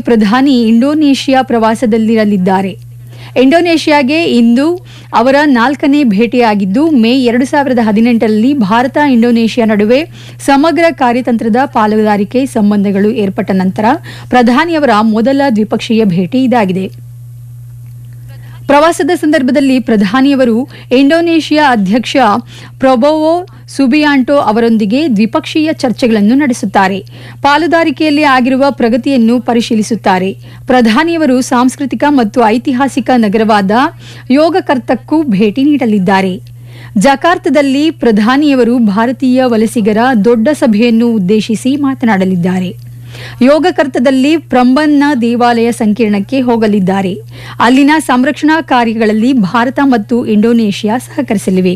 ಪ್ರಧಾನಿ ಇಂಡೋನೇಷ್ಯಾ ಪ್ರವಾಸದಲ್ಲಿರಲಿದ್ದಾರೆ ಇಂಡೋನೇಷ್ಯಾಗೆ ಇಂದು ಅವರ ನಾಲ್ಕನೇ ಭೇಟಿಯಾಗಿದ್ದು ಮೇ ಎರಡು ಸಾವಿರದ ಹದಿನೆಂಟರಲ್ಲಿ ಭಾರತ ಇಂಡೋನೇಷ್ಯಾ ನಡುವೆ ಸಮಗ್ರ ಕಾರ್ಯತಂತ್ರದ ಪಾಲುದಾರಿಕೆ ಸಂಬಂಧಗಳು ಏರ್ಪಟ್ಟ ನಂತರ ಪ್ರಧಾನಿಯವರ ಮೊದಲ ದ್ವಿಪಕ್ಷೀಯ ಭೇಟಿ ಇದಾಗಿದೆ ಪ್ರವಾಸದ ಸಂದರ್ಭದಲ್ಲಿ ಪ್ರಧಾನಿಯವರು ಇಂಡೋನೇಷ್ಯಾ ಅಧ್ಯಕ್ಷ ಪ್ರೊಬೋವೋ ಸುಬಿಯಾಂಟೋ ಅವರೊಂದಿಗೆ ದ್ವಿಪಕ್ಷೀಯ ಚರ್ಚೆಗಳನ್ನು ನಡೆಸುತ್ತಾರೆ ಪಾಲುದಾರಿಕೆಯಲ್ಲಿ ಆಗಿರುವ ಪ್ರಗತಿಯನ್ನು ಪರಿಶೀಲಿಸುತ್ತಾರೆ ಪ್ರಧಾನಿಯವರು ಸಾಂಸ್ಕೃತಿಕ ಮತ್ತು ಐತಿಹಾಸಿಕ ನಗರವಾದ ಯೋಗಕರ್ತಕ್ಕೂ ಭೇಟಿ ನೀಡಲಿದ್ದಾರೆ ಜಕಾರ್ತದಲ್ಲಿ ಪ್ರಧಾನಿಯವರು ಭಾರತೀಯ ವಲಸಿಗರ ದೊಡ್ಡ ಸಭೆಯನ್ನು ಉದ್ದೇಶಿಸಿ ಮಾತನಾಡಲಿದ್ದಾರೆ ಯೋಗಕರ್ತದಲ್ಲಿ ಪ್ರಂಬನ್ನ ದೇವಾಲಯ ಸಂಕೀರ್ಣಕ್ಕೆ ಹೋಗಲಿದ್ದಾರೆ ಅಲ್ಲಿನ ಸಂರಕ್ಷಣಾ ಕಾರ್ಯಗಳಲ್ಲಿ ಭಾರತ ಮತ್ತು ಇಂಡೋನೇಷ್ಯಾ ಸಹಕರಿಸಲಿವೆ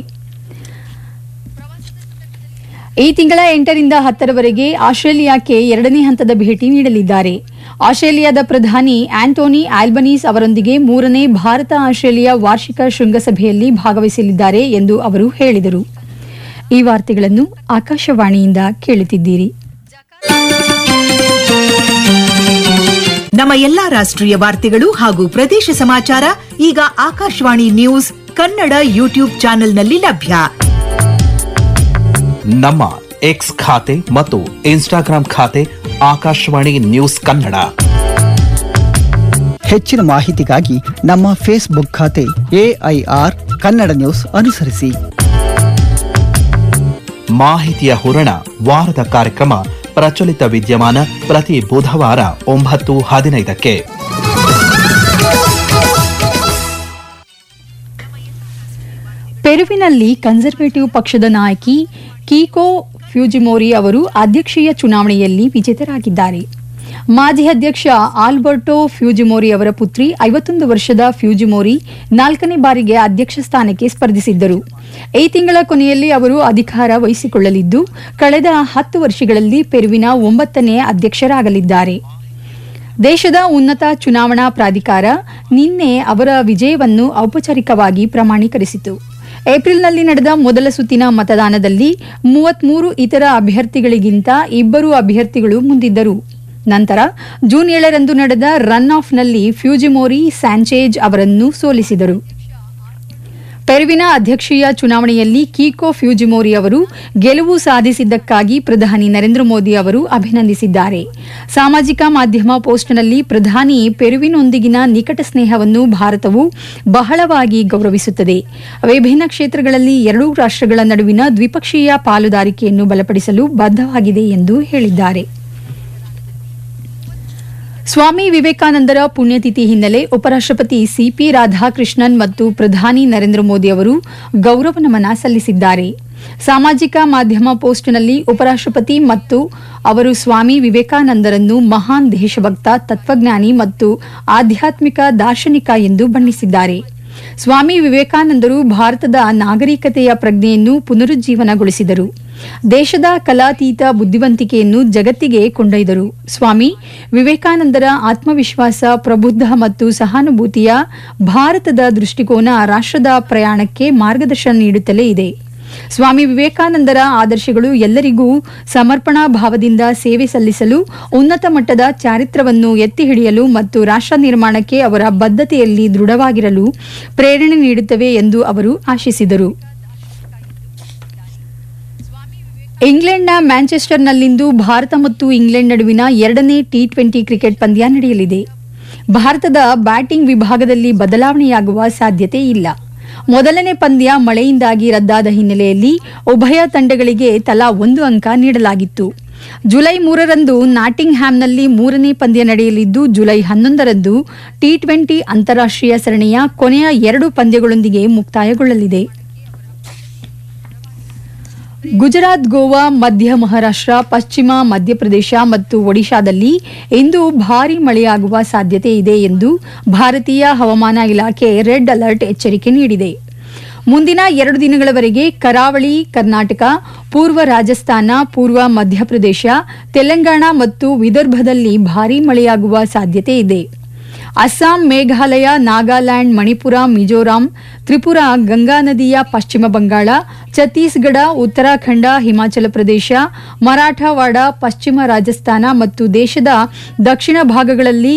ಈ ತಿಂಗಳ ಎಂಟರಿಂದ ಹತ್ತರವರೆಗೆ ಆಸ್ಟ್ರೇಲಿಯಾಕ್ಕೆ ಎರಡನೇ ಹಂತದ ಭೇಟಿ ನೀಡಲಿದ್ದಾರೆ ಆಸ್ಟ್ರೇಲಿಯಾದ ಪ್ರಧಾನಿ ಆಂಟೋನಿ ಆಲ್ಬನೀಸ್ ಅವರೊಂದಿಗೆ ಮೂರನೇ ಭಾರತ ಆಸ್ಟ್ರೇಲಿಯಾ ವಾರ್ಷಿಕ ಶೃಂಗಸಭೆಯಲ್ಲಿ ಭಾಗವಹಿಸಲಿದ್ದಾರೆ ಎಂದು ಅವರು ಹೇಳಿದರು ಈ ವಾರ್ತೆಗಳನ್ನು ಆಕಾಶವಾಣಿಯಿಂದ ಕೇಳುತ್ತಿದ್ದೀರಿ ನಮ್ಮ ಎಲ್ಲಾ ರಾಷ್ಟ್ರೀಯ ವಾರ್ತೆಗಳು ಹಾಗೂ ಪ್ರದೇಶ ಸಮಾಚಾರ ಈಗ ಆಕಾಶವಾಣಿ ನ್ಯೂಸ್ ಕನ್ನಡ ಯೂಟ್ಯೂಬ್ ಚಾನೆಲ್ನಲ್ಲಿ ಲಭ್ಯ ನಮ್ಮ ಎಕ್ಸ್ ಖಾತೆ ಮತ್ತು ಇನ್ಸ್ಟಾಗ್ರಾಂ ಖಾತೆ ಆಕಾಶವಾಣಿ ನ್ಯೂಸ್ ಕನ್ನಡ ಹೆಚ್ಚಿನ ಮಾಹಿತಿಗಾಗಿ ನಮ್ಮ ಫೇಸ್ಬುಕ್ ಖಾತೆ ಎಐಆರ್ ಕನ್ನಡ ನ್ಯೂಸ್ ಅನುಸರಿಸಿ ಮಾಹಿತಿಯ ಹೂರಣ ವಾರದ ಕಾರ್ಯಕ್ರಮ ಪ್ರಚಲಿತ ವಿದ್ಯಮಾನ ಪ್ರತಿ ಬುಧವಾರ ಒಂಬತ್ತು ಹದಿನೈದಕ್ಕೆ ಪೆರುವಿನಲ್ಲಿ ಕನ್ಸರ್ವೇಟಿವ್ ಪಕ್ಷದ ನಾಯಕಿ ಕೀಕೋ ಫ್ಯೂಜಿಮೋರಿ ಅವರು ಅಧ್ಯಕ್ಷೀಯ ಚುನಾವಣೆಯಲ್ಲಿ ವಿಜೇತರಾಗಿದ್ದಾರೆ ಮಾಜಿ ಅಧ್ಯಕ್ಷ ಆಲ್ಬರ್ಟೋ ಫ್ಯೂಜಿಮೋರಿ ಅವರ ಪುತ್ರಿ ಐವತ್ತೊಂದು ವರ್ಷದ ಫ್ಯೂಜಿಮೋರಿ ನಾಲ್ಕನೇ ಬಾರಿಗೆ ಅಧ್ಯಕ್ಷ ಸ್ಥಾನಕ್ಕೆ ಸ್ಪರ್ಧಿಸಿದ್ದರು ಈ ತಿಂಗಳ ಕೊನೆಯಲ್ಲಿ ಅವರು ಅಧಿಕಾರ ವಹಿಸಿಕೊಳ್ಳಲಿದ್ದು ಕಳೆದ ಹತ್ತು ವರ್ಷಗಳಲ್ಲಿ ಪೆರುವಿನ ಒಂಬತ್ತನೇ ಅಧ್ಯಕ್ಷರಾಗಲಿದ್ದಾರೆ ದೇಶದ ಉನ್ನತ ಚುನಾವಣಾ ಪ್ರಾಧಿಕಾರ ನಿನ್ನೆ ಅವರ ವಿಜಯವನ್ನು ಔಪಚಾರಿಕವಾಗಿ ಪ್ರಮಾಣೀಕರಿಸಿತು ಏಪ್ರಿಲ್ನಲ್ಲಿ ನಡೆದ ಮೊದಲ ಸುತ್ತಿನ ಮತದಾನದಲ್ಲಿ ಮೂವತ್ಮೂರು ಇತರ ಅಭ್ಯರ್ಥಿಗಳಿಗಿಂತ ಇಬ್ಬರು ಅಭ್ಯರ್ಥಿಗಳು ಮುಂದಿದ್ದರು ನಂತರ ಜೂನ್ ಏಳರಂದು ನಡೆದ ರನ್ ಆಫ್ನಲ್ಲಿ ಫ್ಯೂಜಿಮೋರಿ ಸ್ಯಾಂಚೇಜ್ ಅವರನ್ನು ಸೋಲಿಸಿದರು ಪೆರುವಿನ ಅಧ್ಯಕ್ಷೀಯ ಚುನಾವಣೆಯಲ್ಲಿ ಕೀಕೋ ಫ್ಯೂಜಿಮೋರಿ ಅವರು ಗೆಲುವು ಸಾಧಿಸಿದ್ದಕ್ಕಾಗಿ ಪ್ರಧಾನಿ ನರೇಂದ್ರ ಮೋದಿ ಅವರು ಅಭಿನಂದಿಸಿದ್ದಾರೆ ಸಾಮಾಜಿಕ ಮಾಧ್ಯಮ ಪೋಸ್ಟ್ನಲ್ಲಿ ಪ್ರಧಾನಿ ಪೆರುವಿನೊಂದಿಗಿನ ನಿಕಟ ಸ್ನೇಹವನ್ನು ಭಾರತವು ಬಹಳವಾಗಿ ಗೌರವಿಸುತ್ತದೆ ವಿಭಿನ್ನ ಕ್ಷೇತ್ರಗಳಲ್ಲಿ ಎರಡೂ ರಾಷ್ಟ್ರಗಳ ನಡುವಿನ ದ್ವಿಪಕ್ಷೀಯ ಪಾಲುದಾರಿಕೆಯನ್ನು ಬಲಪಡಿಸಲು ಬದ್ಧವಾಗಿದೆ ಎಂದು ಹೇಳಿದ್ದಾರೆ ಸ್ವಾಮಿ ವಿವೇಕಾನಂದರ ಪುಣ್ಯತಿಥಿ ಹಿನ್ನೆಲೆ ಉಪರಾಷ್ಟ್ರಪತಿ ಸಿಪಿ ರಾಧಾಕೃಷ್ಣನ್ ಮತ್ತು ಪ್ರಧಾನಿ ನರೇಂದ್ರ ಮೋದಿ ಅವರು ಗೌರವ ನಮನ ಸಲ್ಲಿಸಿದ್ದಾರೆ ಸಾಮಾಜಿಕ ಮಾಧ್ಯಮ ಪೋಸ್ಟ್ನಲ್ಲಿ ಉಪರಾಷ್ಟ್ರಪತಿ ಮತ್ತು ಅವರು ಸ್ವಾಮಿ ವಿವೇಕಾನಂದರನ್ನು ಮಹಾನ್ ದೇಶಭಕ್ತ ತತ್ವಜ್ಞಾನಿ ಮತ್ತು ಆಧ್ಯಾತ್ಮಿಕ ದಾರ್ಶನಿಕ ಎಂದು ಬಣ್ಣಿಸಿದ್ದಾರೆ ಸ್ವಾಮಿ ವಿವೇಕಾನಂದರು ಭಾರತದ ನಾಗರಿಕತೆಯ ಪ್ರಜ್ಞೆಯನ್ನು ಪುನರುಜ್ಜೀವನಗೊಳಿಸಿದರು ದೇಶದ ಕಲಾತೀತ ಬುದ್ಧಿವಂತಿಕೆಯನ್ನು ಜಗತ್ತಿಗೆ ಕೊಂಡೊಯ್ದರು ಸ್ವಾಮಿ ವಿವೇಕಾನಂದರ ಆತ್ಮವಿಶ್ವಾಸ ಪ್ರಬುದ್ಧ ಮತ್ತು ಸಹಾನುಭೂತಿಯ ಭಾರತದ ದೃಷ್ಟಿಕೋನ ರಾಷ್ಟ್ರದ ಪ್ರಯಾಣಕ್ಕೆ ಮಾರ್ಗದರ್ಶನ ನೀಡುತ್ತಲೇ ಇದೆ ಸ್ವಾಮಿ ವಿವೇಕಾನಂದರ ಆದರ್ಶಗಳು ಎಲ್ಲರಿಗೂ ಸಮರ್ಪಣಾ ಭಾವದಿಂದ ಸೇವೆ ಸಲ್ಲಿಸಲು ಉನ್ನತ ಮಟ್ಟದ ಚಾರಿತ್ರವನ್ನು ಎತ್ತಿ ಹಿಡಿಯಲು ಮತ್ತು ರಾಷ್ಟ್ರ ನಿರ್ಮಾಣಕ್ಕೆ ಅವರ ಬದ್ಧತೆಯಲ್ಲಿ ದೃಢವಾಗಿರಲು ಪ್ರೇರಣೆ ನೀಡುತ್ತವೆ ಎಂದು ಅವರು ಆಶಿಸಿದರು ಇಂಗ್ಲೆಂಡ್ನ ಮ್ಯಾಂಚೆಸ್ಟರ್ನಲ್ಲಿಂದು ಭಾರತ ಮತ್ತು ಇಂಗ್ಲೆಂಡ್ ನಡುವಿನ ಎರಡನೇ ಟಿ ಟ್ವೆಂಟಿ ಕ್ರಿಕೆಟ್ ಪಂದ್ಯ ನಡೆಯಲಿದೆ ಭಾರತದ ಬ್ಯಾಟಿಂಗ್ ವಿಭಾಗದಲ್ಲಿ ಬದಲಾವಣೆಯಾಗುವ ಸಾಧ್ಯತೆ ಇಲ್ಲ ಮೊದಲನೇ ಪಂದ್ಯ ಮಳೆಯಿಂದಾಗಿ ರದ್ದಾದ ಹಿನ್ನೆಲೆಯಲ್ಲಿ ಉಭಯ ತಂಡಗಳಿಗೆ ತಲಾ ಒಂದು ಅಂಕ ನೀಡಲಾಗಿತ್ತು ಜುಲೈ ಮೂರರಂದು ನಾಟಿಂಗ್ ಹ್ಯಾಮ್ನಲ್ಲಿ ಮೂರನೇ ಪಂದ್ಯ ನಡೆಯಲಿದ್ದು ಜುಲೈ ಹನ್ನೊಂದರಂದು ಟಿ ಟ್ವೆಂಟಿ ಅಂತಾರಾಷ್ಟ್ರೀಯ ಸರಣಿಯ ಕೊನೆಯ ಎರಡು ಪಂದ್ಯಗಳೊಂದಿಗೆ ಮುಕ್ತಾಯಗೊಳ್ಳಲಿದೆ ಗುಜರಾತ್ ಗೋವಾ ಮಧ್ಯ ಮಹಾರಾಷ್ಟ್ರ ಪಶ್ಚಿಮ ಮಧ್ಯಪ್ರದೇಶ ಮತ್ತು ಒಡಿಶಾದಲ್ಲಿ ಇಂದು ಭಾರೀ ಮಳೆಯಾಗುವ ಸಾಧ್ಯತೆ ಇದೆ ಎಂದು ಭಾರತೀಯ ಹವಾಮಾನ ಇಲಾಖೆ ರೆಡ್ ಅಲರ್ಟ್ ಎಚ್ಚರಿಕೆ ನೀಡಿದೆ ಮುಂದಿನ ಎರಡು ದಿನಗಳವರೆಗೆ ಕರಾವಳಿ ಕರ್ನಾಟಕ ಪೂರ್ವ ರಾಜಸ್ಥಾನ ಪೂರ್ವ ಮಧ್ಯಪ್ರದೇಶ ತೆಲಂಗಾಣ ಮತ್ತು ವಿದರ್ಭದಲ್ಲಿ ಭಾರೀ ಮಳೆಯಾಗುವ ಸಾಧ್ಯತೆ ಇದೆ ಅಸ್ಸಾಂ ಮೇಘಾಲಯ ನಾಗಾಲ್ಯಾಂಡ್ ಮಣಿಪುರ ಮಿಜೋರಾಂ ತ್ರಿಪುರಾ ಗಂಗಾ ನದಿಯ ಪಶ್ಚಿಮ ಬಂಗಾಳ ಛತ್ತೀಸ್ಗಢ ಉತ್ತರಾಖಂಡ ಹಿಮಾಚಲ ಪ್ರದೇಶ ಮರಾಠವಾಡ ಪಶ್ಚಿಮ ರಾಜಸ್ಥಾನ ಮತ್ತು ದೇಶದ ದಕ್ಷಿಣ ಭಾಗಗಳಲ್ಲಿ